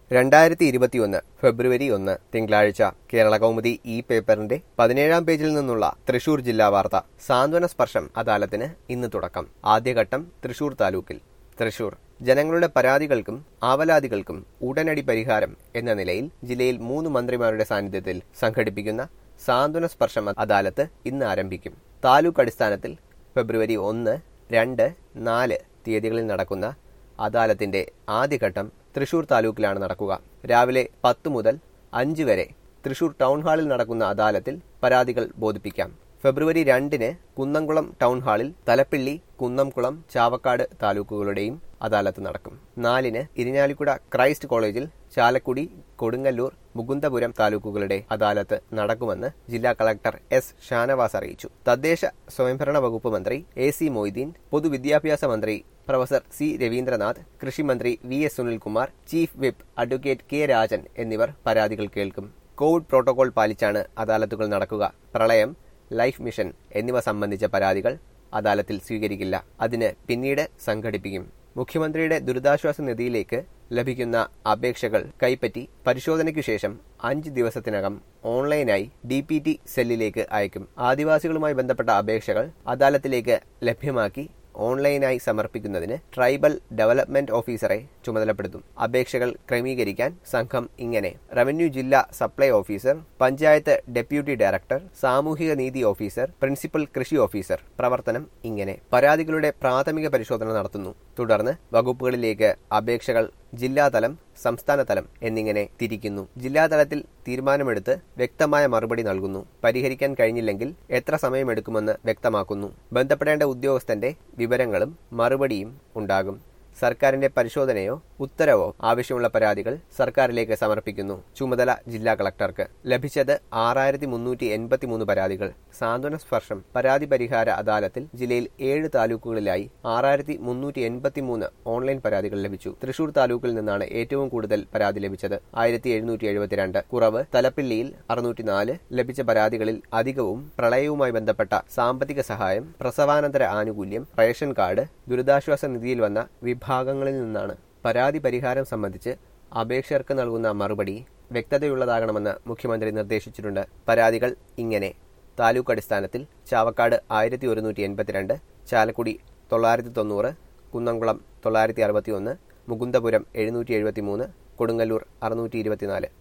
രണ്ടായിരത്തി ഇരുപത്തിയൊന്ന് ഫെബ്രുവരി ഒന്ന് തിങ്കളാഴ്ച കേരള കൗമുദി ഈ പേപ്പറിന്റെ പതിനേഴാം പേജിൽ നിന്നുള്ള തൃശൂർ ജില്ലാ വാർത്ത സാന്ത്വന സ്പർശം അദാലത്തിന് ഇന്ന് തുടക്കം ആദ്യഘട്ടം തൃശൂർ താലൂക്കിൽ തൃശൂർ ജനങ്ങളുടെ പരാതികൾക്കും ആവലാതികൾക്കും ഉടനടി പരിഹാരം എന്ന നിലയിൽ ജില്ലയിൽ മൂന്ന് മന്ത്രിമാരുടെ സാന്നിധ്യത്തിൽ സംഘടിപ്പിക്കുന്ന സാന്ത്വന സ്പർശം അദാലത്ത് ഇന്ന് ആരംഭിക്കും താലൂക്ക് അടിസ്ഥാനത്തിൽ ഫെബ്രുവരി ഒന്ന് രണ്ട് നാല് തീയതികളിൽ നടക്കുന്ന അദാലത്തിന്റെ ആദ്യഘട്ടം തൃശൂർ താലൂക്കിലാണ് നടക്കുക രാവിലെ പത്ത് മുതൽ അഞ്ച് വരെ തൃശൂർ ടൗൺ ഹാളിൽ നടക്കുന്ന അദാലത്തിൽ പരാതികൾ ബോധിപ്പിക്കാം ഫെബ്രുവരി രണ്ടിന് കുന്നംകുളം ടൗൺ ഹാളിൽ തലപ്പിള്ളി കുന്നംകുളം ചാവക്കാട് താലൂക്കുകളുടെയും അദാലത്ത് നടക്കും നാലിന് ഇരിഞ്ഞാലിക്കുട ക്രൈസ്റ്റ് കോളേജിൽ ചാലക്കുടി കൊടുങ്ങല്ലൂർ മുകുന്ദപുരം താലൂക്കുകളുടെ അദാലത്ത് നടക്കുമെന്ന് ജില്ലാ കളക്ടർ എസ് ഷാനവാസ് അറിയിച്ചു തദ്ദേശ സ്വയംഭരണ വകുപ്പ് മന്ത്രി എ സി മൊയ്തീൻ പൊതുവിദ്യാഭ്യാസ മന്ത്രി പ്രൊഫസർ സി രവീന്ദ്രനാഥ് കൃഷിമന്ത്രി V S Sunilkumar chief whip advocate K Rajan എന്നിവർ പരാതികൾ കേൾക്കും കോവിഡ് പ്രോട്ടോകോൾ പാലിച്ചാണ് അദാലത്തുകൾ നടക്കുക പ്രളയം ലൈഫ് മിഷൻ എന്നിവ സംബന്ധിച്ച പരാതികൾ അദാലത്തിൽ സ്വീകരിക്കില്ല അതിന് പിന്നീട് സംഘടിപ്പിക്കും മുഖ്യമന്ത്രിയുടെ ദുരിതാശ്വാസ നിധിയിലേക്ക് ലഭിക്കുന്ന അപേക്ഷകൾ കൈപ്പറ്റി പരിശോധനയ്ക്കു ശേഷം അഞ്ച് ദിവസത്തിനകം ഓൺലൈനായി ഡി പി ടി സെല്ലിലേക്ക് അയക്കും ആദിവാസികളുമായി ബന്ധപ്പെട്ട അപേക്ഷകൾ അദാലത്തിലേക്ക് ലഭ്യമാക്കി ഓൺലൈനായി സമർപ്പിക്കുന്നതിന് ട്രൈബൽ ഡെവലപ്മെന്റ് ഓഫീസറെ ചുമതലപ്പെടുത്തും അപേക്ഷകൾ ക്രമീകരിക്കാൻ സംഘം ഇങ്ങനെ റവന്യൂ ജില്ലാ supply officer panchayat deputy director സാമൂഹിക നീതി ഓഫീസർ പ്രിൻസിപ്പൽ കൃഷി ഓഫീസർ പ്രവർത്തനം ഇങ്ങനെ പരാതികളുടെ പ്രാഥമിക പരിശോധന നടത്തുന്നു തുടർന്ന് വകുപ്പുകളിലേക്ക് അപേക്ഷകൾ ജില്ലാതലം സംസ്ഥാനതലം എന്നിങ്ങനെ തിരിക്കുന്നു ജില്ലാതലത്തിൽ തീരുമാനമെടുത്ത് വ്യക്തമായ മറുപടി നൽകുന്നു പരിഹരിക്കാൻ കഴിഞ്ഞില്ലെങ്കിൽ എത്ര സമയമെടുക്കുമെന്ന് വ്യക്തമാക്കുന്നു ബന്ധപ്പെടേണ്ട ഉദ്യോഗസ്ഥന്റെ വിവരങ്ങളും മറുപടിയും ഉണ്ടാകും സർക്കാരിന്റെ പരിശോധനയോ ഉത്തരവോ ആവശ്യമുള്ള പരാതികൾ സർക്കാരിലേക്ക് സമർപ്പിക്കുന്നു ചുമതല ജില്ലാ കളക്ടർക്ക് ലഭിച്ചത് ആറായിരത്തി മുന്നൂറ്റി എൺപത്തിമൂന്ന് പരാതികൾ സാന്ത്വന സ്പർശം പരാതി പരിഹാര അദാലത്തിൽ ജില്ലയിൽ ഏഴ് താലൂക്കുകളിലായി ആറായിരത്തി മുന്നൂറ്റി എൺപത്തിമൂന്ന് ഓൺലൈൻ പരാതികൾ ലഭിച്ചു തൃശൂർ താലൂക്കിൽ നിന്നാണ് ഏറ്റവും കൂടുതൽ പരാതി ലഭിച്ചത് ആയിരത്തി എഴുന്നൂറ്റി എഴുപത്തിരണ്ട് കുറവ് തലപ്പിള്ളിയിൽ അറുന്നൂറ്റിനാല് ലഭിച്ച പരാതികളിൽ അധികവും പ്രളയവുമായി ബന്ധപ്പെട്ട സാമ്പത്തിക സഹായം പ്രസവാനന്തര ആനുകൂല്യം റേഷൻ കാർഡ് ദുരിതാശ്വാസ നിധിയിൽ വന്ന വിഭാഗങ്ങളിൽ നിന്നാണ് പരാതി പരിഹാരം സംബന്ധിച്ച് അപേക്ഷകർക്ക് നൽകുന്ന മറുപടി വ്യക്തതയുള്ളതാകണമെന്ന് മുഖ്യമന്ത്രി നിർദ്ദേശിച്ചിട്ടുണ്ട് പരാതികൾ ഇങ്ങനെ താലൂക്ക് അടിസ്ഥാനത്തിൽ ചാവക്കാട് ആയിരത്തി ഒരുന്നൂറ്റി എൺപത്തിരണ്ട് ചാലക്കുടി തൊള്ളായിരത്തി തൊണ്ണൂറ് കുന്നംകുളം തൊള്ളായിരത്തി അറുപത്തി ഒന്ന് മുകുന്ദപുരം എഴുന്നൂറ്റി എഴുപത്തി മൂന്ന് കൊടുങ്ങല്ലൂർ അറുന്നൂറ്റി ഇരുപത്തിനാല്